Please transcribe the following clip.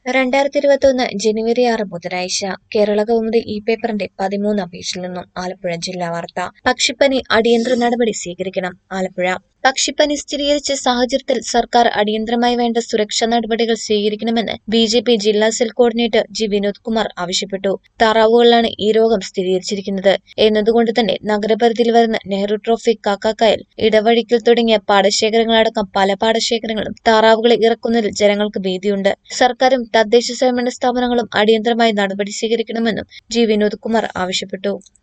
രണ്ടായിരത്തി ഇരുപത്തൊന്ന് ജനുവരി ആറ് ബുധനാഴ്ച കേരള കൗമുദി ഈ പേപ്പറിന്റെ പതിമൂന്നാം പേജിൽ നിന്നും ആലപ്പുഴ ജില്ലാ വാർത്ത പക്ഷിപ്പനി അടിയന്തര നടപടി സ്വീകരിക്കണം ആലപ്പുഴ പക്ഷിപ്പനി സ്ഥിരീകരിച്ച സാഹചര്യത്തിൽ സർക്കാർ അടിയന്തരമായി വേണ്ട സുരക്ഷാ നടപടികൾ സ്വീകരിക്കണമെന്ന് ബി ജെ പി ജില്ലാ cell coordinator G Vinod Kumar ആവശ്യപ്പെട്ടു താറാവുകളിലാണ് ഈ രോഗം സ്ഥിരീകരിച്ചിരിക്കുന്നത് എന്നതുകൊണ്ട് തന്നെ നഗരപരിധിയിൽ വരുന്ന നെഹ്റു ട്രോഫി കാക്കാക്കായൽ ഇടവഴിക്കൽ തുടങ്ങിയ പാടശേഖരങ്ങളടക്കം പല പാടശേഖരങ്ങളും താറാവുകളെ ഇറക്കുന്നതിൽ ജനങ്ങൾക്ക് ഭീതിയുണ്ട് സർക്കാരും തദ്ദേശ സ്വയംഭരണ സ്ഥാപനങ്ങളും അടിയന്തരമായി നടപടി സ്വീകരിക്കണമെന്നും ജി വിനോദ് കുമാർ ആവശ്യപ്പെട്ടു